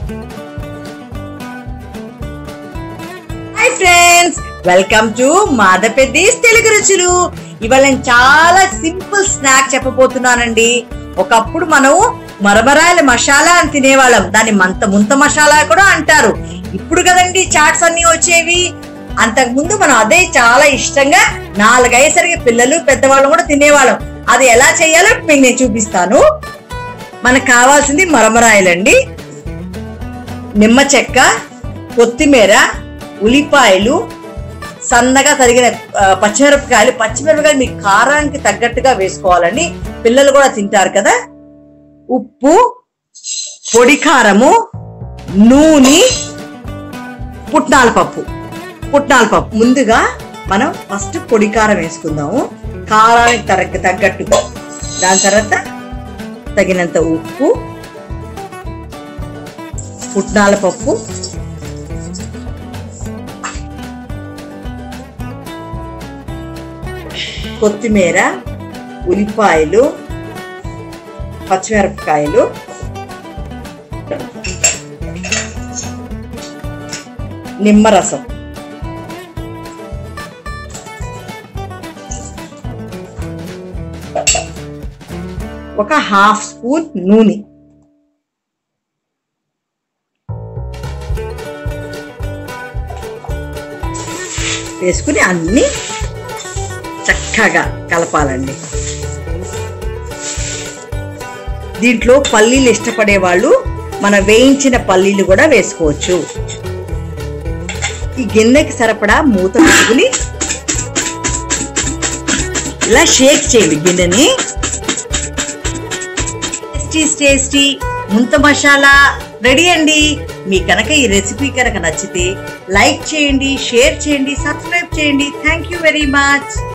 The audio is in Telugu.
hi friends welcome to Madhapeddis Telugu రుచులు ఇవాళ నేను చాలా సింపుల్ స్నాక్ చెప్పబోతున్నానండి ఒకప్పుడు మనం మరమరాయల మసాలా అని తినేవాళ్ళం దాన్ని మంత ముంత మసాలా కూడా అంటారు ఇప్పుడు కదండి చాట్స్ అన్ని వచ్చేవి అంతకు ముందు మనం అదే చాలా ఇష్టంగా నాలుగైసరికి పిల్లలు పెద్దవాళ్ళు కూడా తినేవాళ్ళం అది ఎలా చేయాలో మీకు నేను చూపిస్తాను మనకు కావాల్సింది మరమరాయలండి నిమ్మ చెక్క కొత్తిమీర ఉల్లిపాయలు సన్నగా తరిగిన ఆ, పచ్చిమిరపకాయలు పచ్చిమిరపకాయలు మీ కారానికి తగ్గట్టుగా వేసుకోవాలండి పిల్లలు కూడా తింటారు కదా ఉప్పు పొడి కారము నూనె పుట్నాల పప్పు పుట్నాల పప్పు ముందుగా మనం ఫస్ట్ పొడి కారం వేసుకుందాము కారానికి తగ్గ తగ్గట్టుగా దాని తర్వాత తగినంత ఉప్పు పుట్నాల పప్పు కొత్తిమీర ఉల్లిపాయలు పచ్చిమిరపకాయలు నిమ్మరసం ఒక హాఫ్ స్పూన్ నూనె వేసుకుని అన్ని చక్కగా కలపాలండి దీంట్లో పల్లీలు ఇష్టపడే వాళ్ళు మన వేయించిన పల్లీలు కూడా వేసుకోవచ్చు ఈ గిన్నెకి సరిపడా మూత పెట్టుకుని ఇలా షేక్ చేయండి గిన్నెని టేస్టీ టేస్టీ ముంత మసాలా రెడీ అండి మీ కనుక ఈ రెసిపీ కనుక నచ్చితే లైక్ చేయండి షేర్ చేయండి సబ్స్క్రైబ్ చేయండి థ్యాంక్ యూ వెరీ మచ్